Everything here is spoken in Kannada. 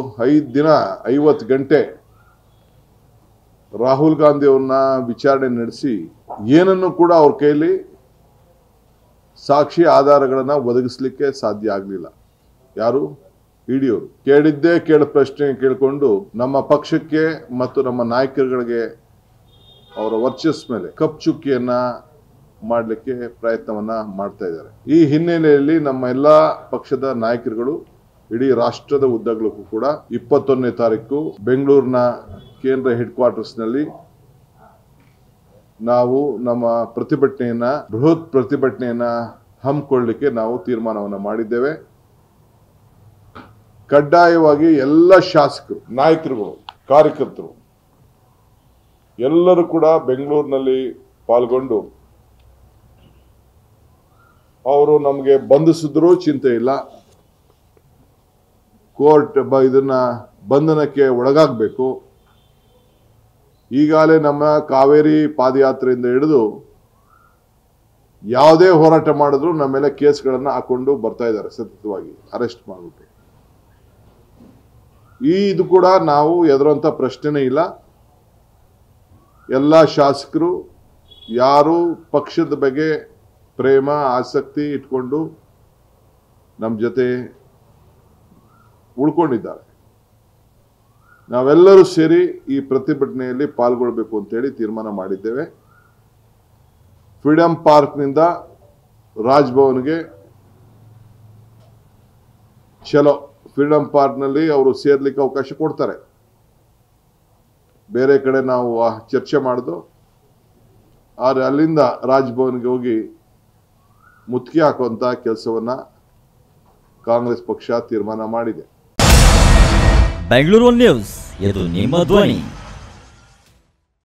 ಐದು ದಿನ ಐವತ್ತು ಗಂಟೆ ರಾಹುಲ್ ಗಾಂಧಿ ಅವ್ರನ್ನ ವಿಚಾರಣೆ ನಡೆಸಿ ಏನನ್ನು ಕೂಡ ಅವ್ರ ಕೈಲಿ ಸಾಕ್ಷಿ ಆಧಾರಗಳನ್ನ ಒದಗಿಸ್ಲಿಕ್ಕೆ ಸಾಧ್ಯ ಆಗಲಿಲ್ಲ ಯಾರು ಇಡಿಯವರು ಕೇಳಿದ್ದೇ ಕೇಳ ಪ್ರಶ್ನೆ ಕೇಳಿಕೊಂಡು ನಮ್ಮ ಪಕ್ಷಕ್ಕೆ ಮತ್ತು ನಮ್ಮ ನಾಯಕರುಗಳಿಗೆ ಅವರ ವರ್ಚಸ್ ಮೇಲೆ ಕಪ್ ಚುಕ್ಕಿಯನ್ನ ಮಾಡಲಿಕ್ಕೆ ಪ್ರಯತ್ನವನ್ನ ಮಾಡ್ತಾ ಇದ್ದಾರೆ ಈ ಹಿನ್ನೆಲೆಯಲ್ಲಿ ನಮ್ಮ ಎಲ್ಲ ಪಕ್ಷದ ನಾಯಕರುಗಳು ಇಡೀ ರಾಷ್ಟ್ರದ ಉದ್ದಗಲಕ್ಕೂ ಕೂಡ ಇಪ್ಪತ್ತೊಂದನೇ ತಾರೀಕು ಬೆಂಗಳೂರಿನ ಕೇಂದ್ರ ಹೆಡ್ ಕ್ವಾರ್ಟರ್ಸ್ನಲ್ಲಿ ನಾವು ನಮ್ಮ ಪ್ರತಿಭಟನೆಯನ್ನ ಬೃಹತ್ ಪ್ರತಿಭಟನೆಯನ್ನ ಹಮ್ಮಿಕೊಳ್ಳಲಿಕ್ಕೆ ನಾವು ತೀರ್ಮಾನವನ್ನ ಮಾಡಿದ್ದೇವೆ ಕಡ್ಡಾಯವಾಗಿ ಎಲ್ಲ ಶಾಸಕರು ನಾಯಕರುಗಳು ಕಾರ್ಯಕರ್ತರು ಎಲ್ಲರೂ ಕೂಡ ಬೆಂಗಳೂರಿನಲ್ಲಿ ಪಾಲ್ಗೊಂಡು ಅವರು ನಮಗೆ ಬಂಧಿಸಿದ್ರು ಚಿಂತೆ ಇಲ್ಲ ಕೋರ್ಟ್ ಬ ಇದನ್ನ ಬಂಧನಕ್ಕೆ ಒಳಗಾಗಬೇಕು ಈಗಾಗಲೇ ನಮ್ಮ ಕಾವೇರಿ ಪಾದಯಾತ್ರೆಯಿಂದ ಹಿಡಿದು ಯಾವುದೇ ಹೋರಾಟ ಮಾಡಿದ್ರು ನಮ್ಮ ಮೇಲೆ ಕೇಸ್ಗಳನ್ನು ಹಾಕೊಂಡು ಬರ್ತಾ ಇದ್ದಾರೆ ಸತತವಾಗಿ ಅರೆಸ್ಟ್ ಮಾಡಿಬಿಟ್ಟು ಈ ಇದು ಕೂಡ ನಾವು ಎದುರಂತ ಪ್ರಶ್ನೆನೇ ಇಲ್ಲ ಎಲ್ಲ ಶಾಸಕರು ಯಾರು ಪಕ್ಷದ ಬಗ್ಗೆ ಪ್ರೇಮ ಆಸಕ್ತಿ ಇಟ್ಕೊಂಡು ನಮ್ಮ ಜೊತೆ ಉಳ್ಕೊಂಡಿದ್ದಾರೆ ನಾವೆಲ್ಲರೂ ಸೇರಿ ಈ ಪ್ರತಿಭಟನೆಯಲ್ಲಿ ಪಾಲ್ಗೊಳ್ಬೇಕು ಅಂತೇಳಿ ತೀರ್ಮಾನ ಮಾಡಿದ್ದೇವೆ ಫ್ರೀಡಂ ಪಾರ್ಕ್ನಿಂದ ರಾಜ್ಭವನ್ಗೆ ಚಲೋ ಫ್ರೀಡಂ ಪಾರ್ಕ್ನಲ್ಲಿ ಅವರು ಸೇರ್ಲಿಕ್ಕೆ ಅವಕಾಶ ಕೊಡ್ತಾರೆ ಬೇರೆ ಕಡೆ ನಾವು ಆ ಚರ್ಚೆ ಮಾಡಿದು ಆದರೆ ಅಲ್ಲಿಂದ ರಾಜ್ಭವನ್ಗೆ ಹೋಗಿ ಮುತ್ತಿಗೆ ಹಾಕುವಂತ ಕೆಲಸವನ್ನ ಕಾಂಗ್ರೆಸ್ ಪಕ್ಷ ತೀರ್ಮಾನ ಮಾಡಿದೆ ಬೆಂಗಳೂರು ನ್ಯೂಸ್ ಇದು ನಿಮ್ಮ ಧ್ವನಿ